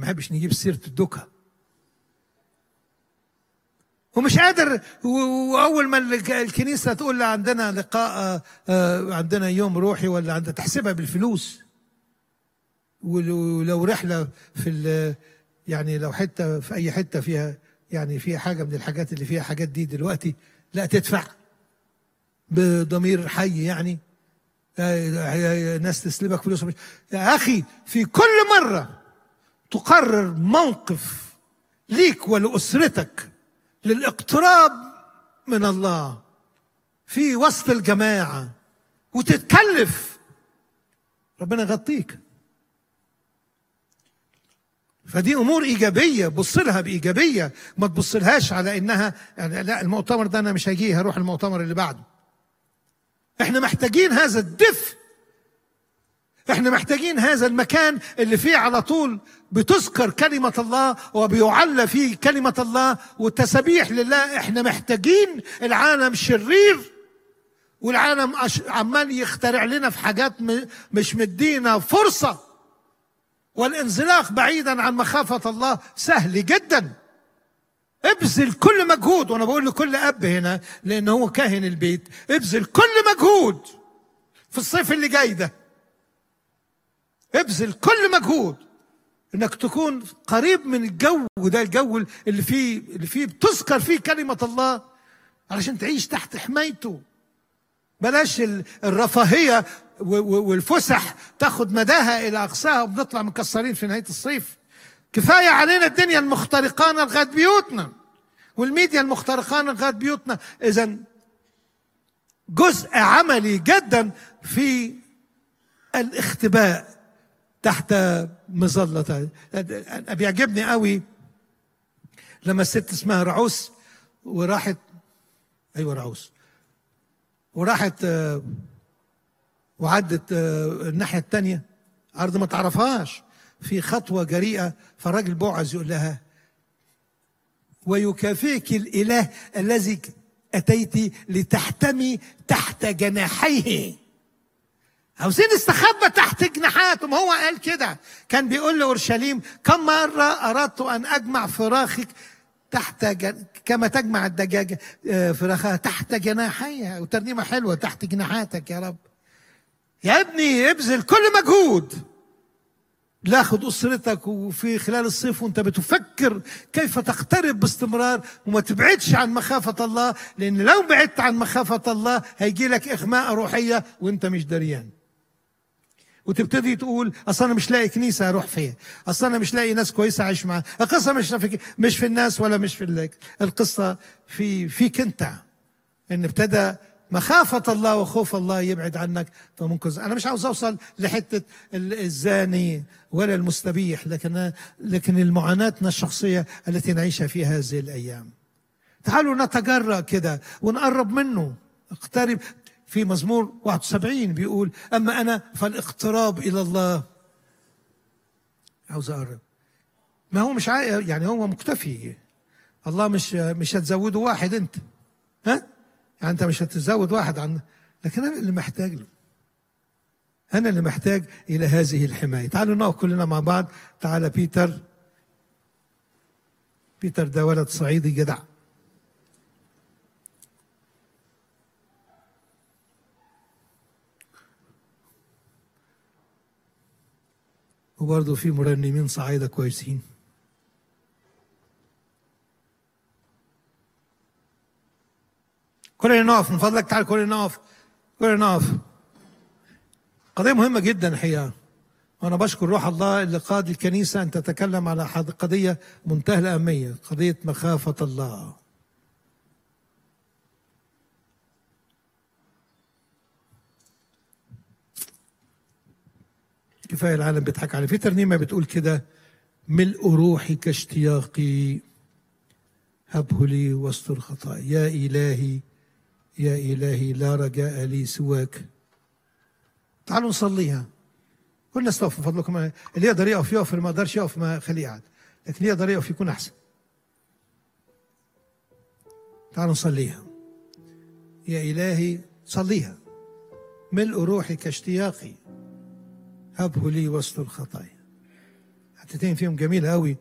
ما بحبش نجيب سيره الدكه ومش قادر و- واول ما الك- الكنيسه تقول لي عندنا لقاء آه، آه، عندنا يوم روحي ولا عندها تحسبها بالفلوس ولو لو رحله في ال- يعني لو حته في اي حته فيها يعني فيها حاجه من الحاجات اللي فيها حاجات دي دلوقتي لا تدفع بضمير حي يعني آه، ناس تسلبك فلوس مش- يا اخي في كل مره تقرر موقف ليك ولاسرتك للاقتراب من الله في وسط الجماعه وتتكلف ربنا يغطيك فدي امور ايجابيه بص لها بايجابيه ما تبص لهاش على انها يعني لا المؤتمر ده انا مش هجي هروح المؤتمر اللي بعده احنا محتاجين هذا الدفء احنا محتاجين هذا المكان اللي فيه على طول بتذكر كلمة الله وبيعلى فيه كلمة الله والتسبيح لله احنا محتاجين العالم شرير والعالم أش- عمال يخترع لنا في حاجات م- مش مدينا فرصة والانزلاق بعيدا عن مخافة الله سهل جدا ابذل كل مجهود وانا بقول لكل اب هنا لان هو كاهن البيت ابذل كل مجهود في الصيف اللي جاي ده ابذل كل مجهود انك تكون قريب من الجو ده الجو اللي فيه اللي فيه بتذكر فيه كلمة الله علشان تعيش تحت حمايته بلاش ال- الرفاهية و- و- والفسح تاخد مداها إلى أقصاها وبنطلع مكسرين في نهاية الصيف كفاية علينا الدنيا المخترقانة لغاية بيوتنا والميديا المخترقانة لغاية بيوتنا إذا جزء عملي جدا في الاختباء تحت مظلة أنا بيعجبني قوي لما الست اسمها رعوس وراحت أيوة رعوس وراحت آه، وعدت آه، الناحية التانية عرض ما تعرفهاش في خطوة جريئة فالراجل بوعز يقول لها ويكافئك الإله الذي أتيت لتحتمي تحت جناحيه عاوزين نستخبى تحت جناحاته ما هو قال كده كان بيقول لأورشليم كم مرة أردت أن أجمع فراخك تحت جن... كما تجمع الدجاجة آه، فراخها تحت جناحيها وترنيمة حلوة تحت جناحاتك يا رب يا ابني ابذل كل مجهود لا خد أسرتك وفي خلال الصيف وانت بتفكر كيف تقترب باستمرار وما تبعدش عن مخافة الله لأن لو بعدت عن مخافة الله هيجي لك إغماء روحية وانت مش دريان وتبتدي تقول اصل انا مش لاقي كنيسه اروح فيها اصل انا مش لاقي ناس كويسه اعيش معاها القصه مش في مش في الناس ولا مش في ال- القصه في فيك انت ان ابتدى مخافة الله وخوف الله يبعد عنك فممكن أنا مش عاوز أوصل لحتة ال- الزاني ولا المستبيح لكن لكن المعاناتنا الشخصية التي نعيشها في هذه الأيام تعالوا نتجرأ كده ونقرب منه اقترب في مزمور 71 بيقول أما أنا فالاقتراب إلى الله عاوز أقرب ما هو مش عا... يعني هو مكتفي الله مش مش هتزوده واحد أنت ها يعني أنت مش هتزود واحد عن لكن أنا اللي محتاج له أنا اللي محتاج إلى هذه الحماية تعالوا نقف كلنا مع بعض تعالى بيتر بيتر ده ولد صعيدي جدع وبرضه في مرنمين صعايدة كويسين كلنا نقف من فضلك تعال كلنا نقف كلنا نقف قضية مهمة جدا الحقيقة وأنا بشكر روح الله اللي قاد الكنيسة أن تتكلم على حد- قضية منتهى الأهمية قضية مخافة الله كفاية العالم بيضحك علي في ترنيمة بتقول كده ملء روحك اشتياقي هبه لي واستر خطايا يا إلهي يا إلهي لا رجاء لي سواك تعالوا نصليها كل الناس تقف من فضلكم اللي يقدر يقف يقف اللي ما يقدرش يقف ما خليه يقعد لكن اللي يقدر يقف يكون أحسن تعالوا نصليها يا إلهي صليها ملء روحك اشتياقي هبه لي واستر خطايا حتتين فيهم جميله قوي